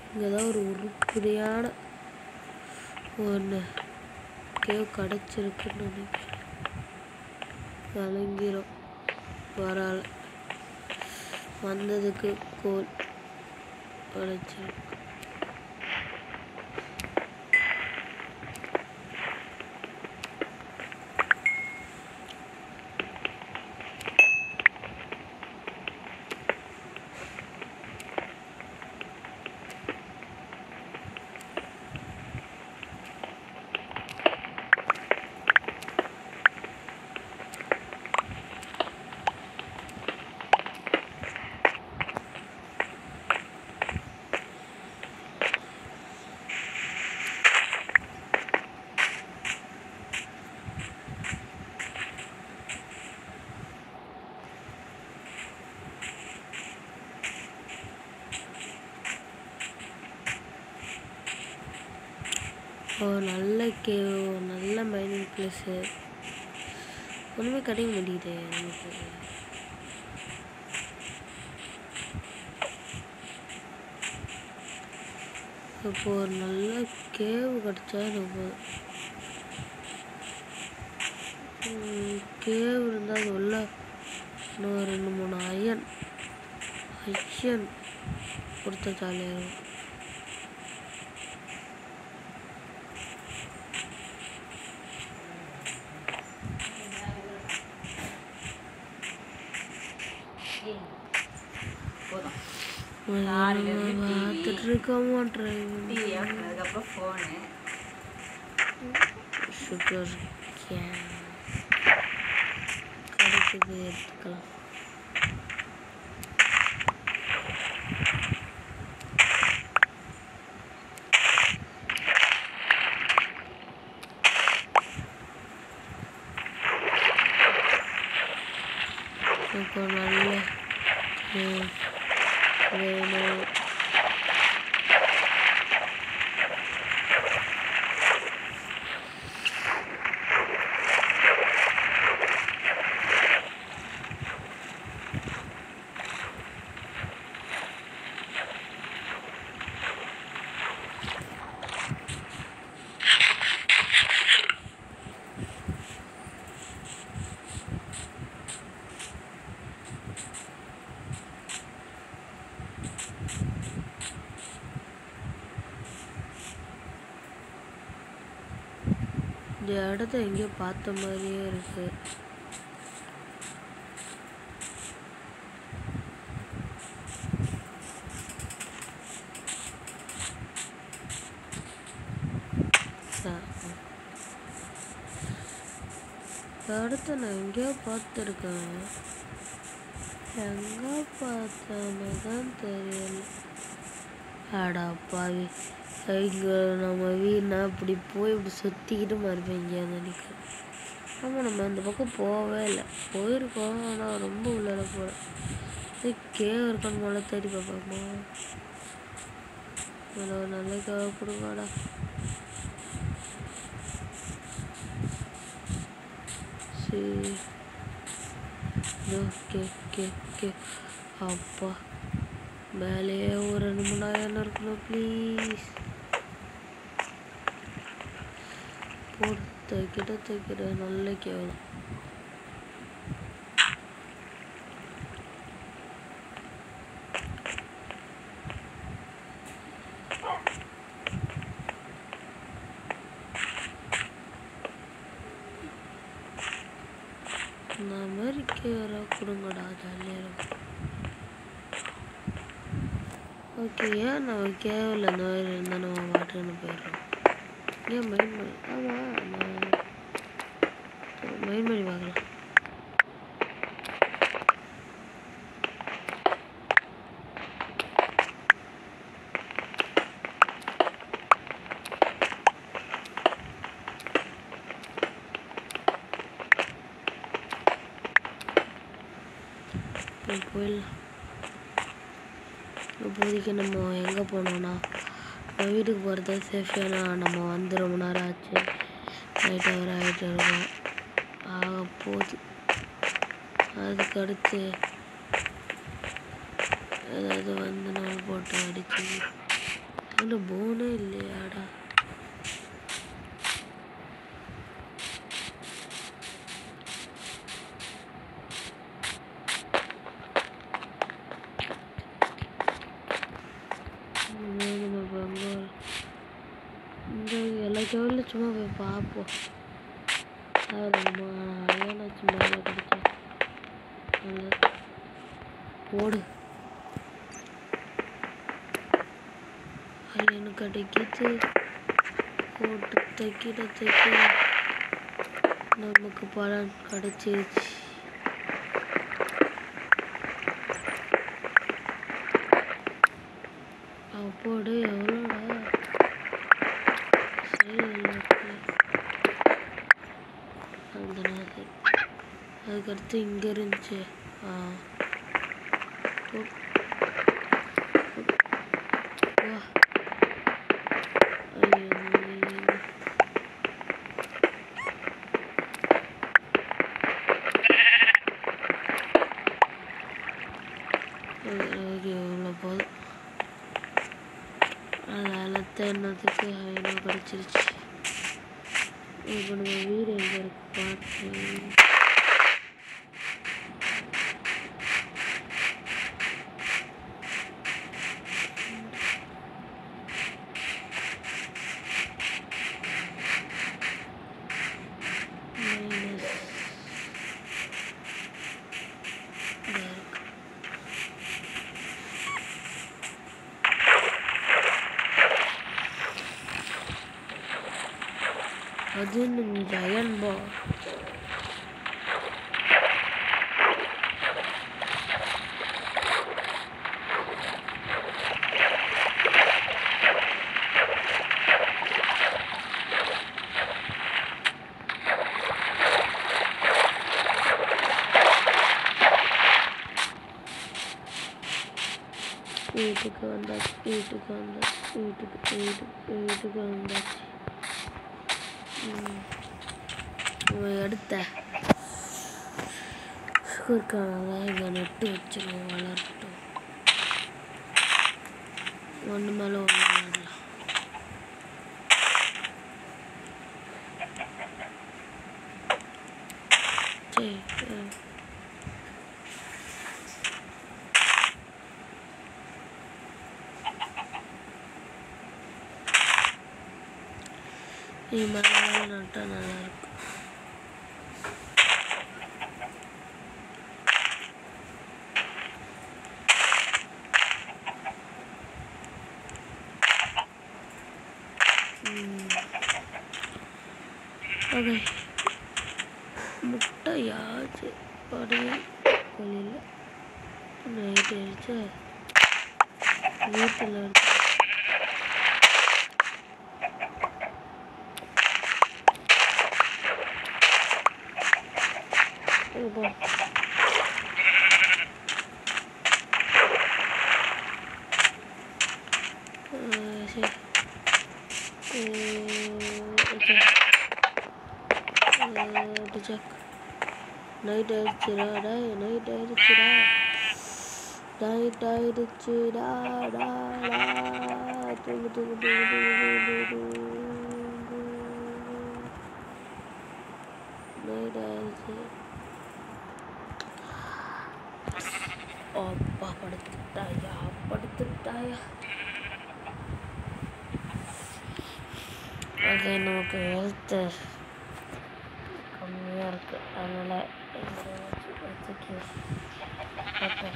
இங்கே தான் ஒரு உருப்படியான ஒன்று கேவ் கிடச்சிருக்குன்னு நினைக்கிறேன் கலங்கிறோம் வரால வந்ததுக்கு கோல் கிடச்சிருக்கு ஒரு நல்ல கேவ் நல்ல மைனிங் பிளேஸு ஒன்றுமே கிடைக்க மாட்டேங்குது நமக்கு இப்போ ஒரு நல்ல கேவ் கிடச்சா எனக்கு கேவ் இருந்தால் அது உள்ள இன்னும் ரெண்டு மூணு அயன் அயன் கொடுத்த ஜாலியாக இருக்கும் போதும் பார்த்துட்டு இருக்க மாட்டேன் டிவி அதுக்கப்புறம் ஃபோனு சுகர் கேன் கிடைக்குது எடுத்துக்கலாம் இப்போ நல்ல கேவ் வேணும் இந்த இடத்த எங்கேயோ பார்த்த மாதிரியே இருக்கு ச- இந்த இடத்த நான் எங்கேயோ பார்த்துருக்கேன் எங்க பார்த்தேன்னு தான் தெரியல அடா பாவி இங்க நம்ம வீணா இப்படி போய் இப்படி சுற்றிக்கிட்டு மறுபடியும் எங்கேயாவது நிற்கிறோம் ஆமாம் நம்ம இந்த பக்கம் போகவே இல்லை போயிருக்கோம் ஆனால் ரொம்ப உள்ளார போகல இது கேவ் இருக்கான்னு முதல்ல தேடி பார்ப்போமா இதில் ஒரு நல்ல கேவ் கொடுங்கடா சரி ஓகே ஓகே ஓகே அப்பா மேலேயே ஒரு ரெண்டு மூணு ஆயிரம் இருக்கணும் ப்ளீஸ் போடு தைக்கிட்ட தைக்கிற நல்ல கேவலம் இந்த மாதிரி கேவரா கொடுங்கடா ஜாலியாக இருக்கும் ஓகே ஏன் நம்ம கேவல இந்த மாதிரி இருந்தால் நம்ம வாட்டர்னு போயிடுறோம் ஏன் மைண்ட் பண்ணி ஆமாம் நான் மைண்ட் பண்ணி பார்க்கலாம் போய் போயிடலாம் இப்போதைக்கு நம்ம எங்கே போனோம்னா நம்ம வீட்டுக்கு போகிறது சேஃபானா நம்ம வந்து ரொம்ப நேரம் ஆச்சு நைட் அவர் ஆகிட்டு இருக்கோம் ஆக போகுது அதுக்கு அடுத்து ஏதாவது வந்து நம்ம போட்டு அடிச்சு அதில் போனே இல்லையாடா இதுதான் நம்ம பெங்களூர் இந்த எல்லா கோவிலும் சும்மா போய் பார்ப்போம் அது ரொம்ப அழகான சும்மா கிடைச்சா நல்லது போடு அது எனக்கு கிடைக்கிது போட்டு தைக்கிற தைக்கிற நமக்கு பலன் கிடைச்சிருச்சு அப்போடு எவ்வளோடா சரி இருக்கு. அந்த நேரத்தில் அதுக்கடுத்து இங்கே இருந்துச்சு ஆ உப். உப். வா ஐயோ ஓகே இவ்வளோ போதும் அதனால தேடினதுக்கு ஐநூறு கிடச்சிருச்சு இப்போ நம்ம வீடு எங்கே இருக்கு பார்த்து மைனஸ் இருக்கு அது ஜயன் பா வீட்டுக்கு வந்தாச்சு வீட்டுக்கு வந்தாச்சு வீட்டுக்கு வீட்டுக்கு வீட்டுக்கு வந்தாச்சு ம். இவன் எடுத்த சுகர்கானால இங்கே நட்டு வச்சிருவோம் வளரட்டும் ஒன்று மேலே ஒன்று நடலாம் சரி ஆ. இது மேலே மேலே நட்டா நல்லா இருக்கும் ஓகே முட்டையாச்சு படையும் வெளியில் நைட் அடிச்சு வீட்டில் இருக்கு இப்போ அஹ் சரி ஓகே செக் நைட் ஆயிடுச்சுடா டேய் நைட் ஆயிடுச்சுடா நைட் ஆயிடுச்சுடா டா டா தூங்கு தூங்கு தூங்கு தூங்கு தூங்கு தூங்கு நைட் ஆயிடுச்சு அப்பா படுத்துட்டாயா படுத்துட்டாயா ஓகே நமக்கு ஹெல்த்து கம்மியாக இருக்குது அதனால் இதை வச்சு வச்சுக்கு ஓகே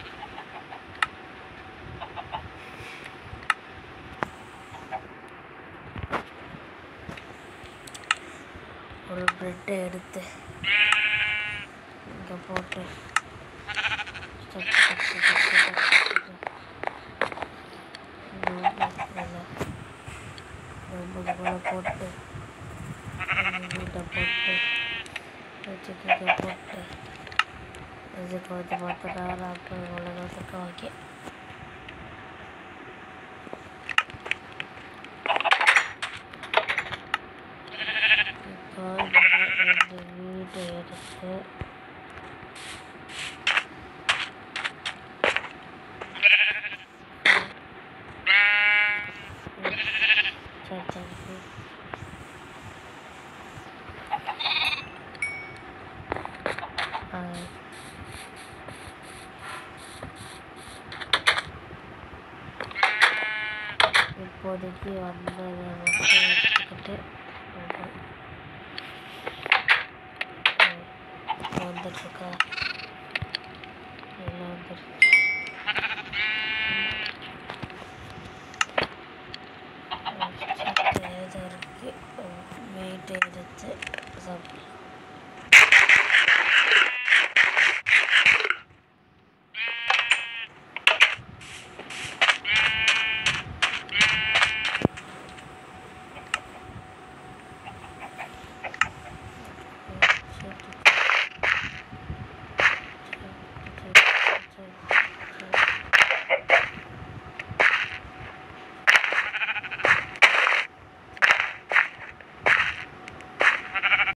ஒரு ப்ரெட்டை எடுத்து இங்கே போட்டு சக்கு சக்கு சக்கு சக்கு சக்கு. ரொம்ப போல போட்டு வீட்டை போட்டு வச்சுக்கிட்ட போட்டு இதுக்கு வந்து பத்து நேரம் அப்புறம் இவ்வளோ நேரத்துக்கு ஓகே இப்போ இந்த வீட்டை எடுத்து ஆ. இப்போதைக்கு வந்ததை மட்டும் எடுத்துக்கிட்டு போதும். ஆ, வந்துட்டுருக்கா எல்லாம் வந்துருச்சு